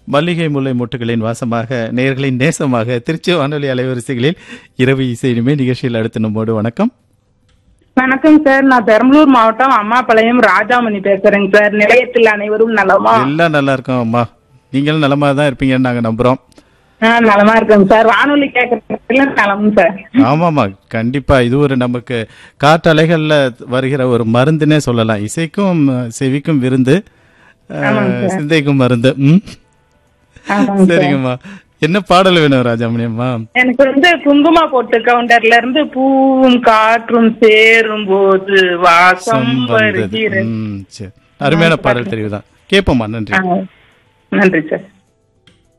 மல்லிகை முல்லை மொட்டுகளின் வாசமாக நேர்களின் நேசமாக திருச்சி வானொலி அலைவரிசைகளில் இரவு இசை இனிமே நிகழ்ச்சியில் அடுத்து நம்மோடு வணக்கம் வணக்கம் சார் நான் பெரம்பலூர் மாவட்டம் அம்மாபாளையம் ராஜாமணி பேசுறேங்க சார் நிலையத்தில் அனைவரும் நலமா எல்லாம் நல்லா இருக்கோம் அம்மா நீங்களும் நலமா தான் இருப்பீங்கன்னு நாங்க நம்புறோம் ஆ, நலமா இருக்கேங்க சார் வானொலி கேட்கறதுல நலம் சார் ஆமாமா கண்டிப்பா இது ஒரு நமக்கு காற்றலைகள்ல வருகிற ஒரு மருந்துனே சொல்லலாம் இசைக்கும் அஹ், செவிக்கும் விருந்து அஹ், சிந்தைக்கும் மருந்து ம் ஆமாங்க சார். சரிங்கம்மா என்ன பாடல் வேணும் ராஜாமணி அம்மா எனக்கு வந்து குங்கும போட்டு கவுண்டர்ல இருந்து பூவும் காற்றும் சேரும் போது வாசம் வந்தது வருகிறது ம், சரி அருமையான பாடல் தெரிவுதான் கேட்போம்மா நன்றி ஆ, நன்றி சார்